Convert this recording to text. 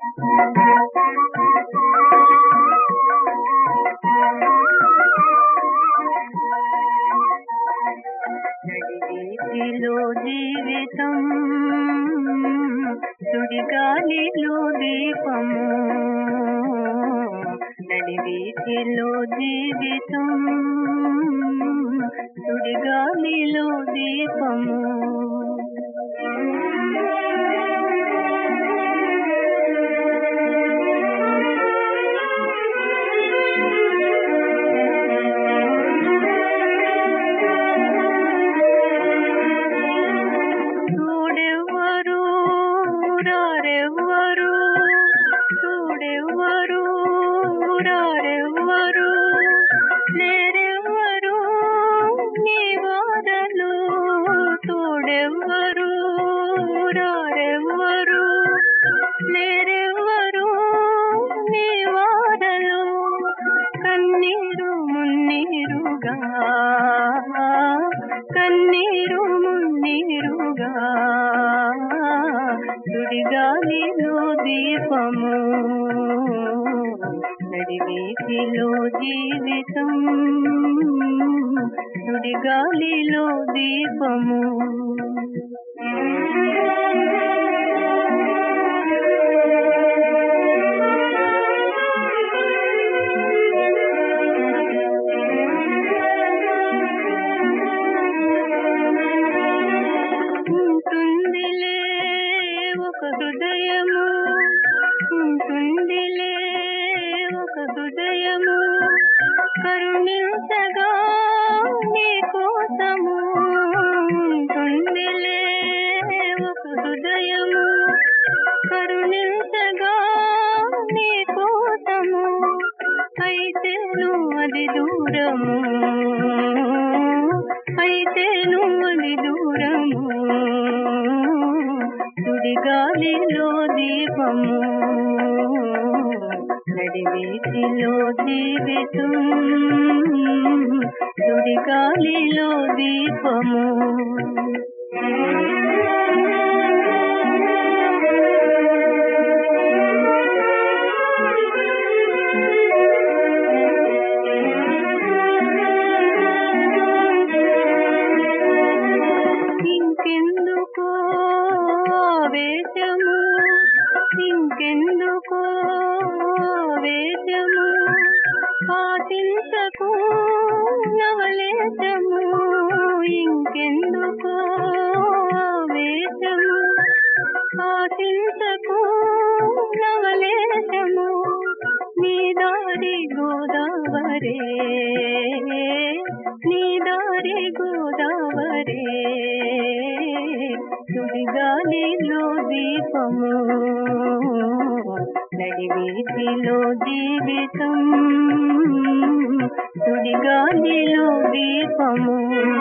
నడివీధిలో జీవితం సుడిగాలిలో దీపము నడివీధిలో జీవితం సుడిగాలిలో దీపము చూడెవ్వరు రారెవ్వరు చూడెవ్వరు రారెవ్వరు లేరెవ్వరు నీ వారలు చూడెవ్వరు రారెవ్వరు లేరెవ్వరు నీ వారలు కన్నీరు మున్నీరుగా కన్నీరు మున్నీరుగా సుడిగాలిలో దీపము నడివీధిలో జీవితం సుడిగాలిలో దీపము ఉంటుందిలే ఒక హృదయము ఉంటుందిలే ఒక హృదయము కరుణించగా నీ కోసము ఉంటుందిలే ఒక హృదయము కరుణించగా నీ కోసము అయితేను అది దూరము అయితేను అది దూరము సుడిగాలిలో దీపము నడివీధిలో జీవితం సుడిగాలిలో దీపము ఇంకెందుకో వేషము ఇంకెందుకో వేషము పాటించకు నవలేశము ఇంకెందుకో వేషము పాటించకు నవలేశము నీ దారి గోదావరే నీ దారి గోదావరే సుడిగాలిలో దీపము నడివీధిలో జీవితం సుడిగాలిలో దీపము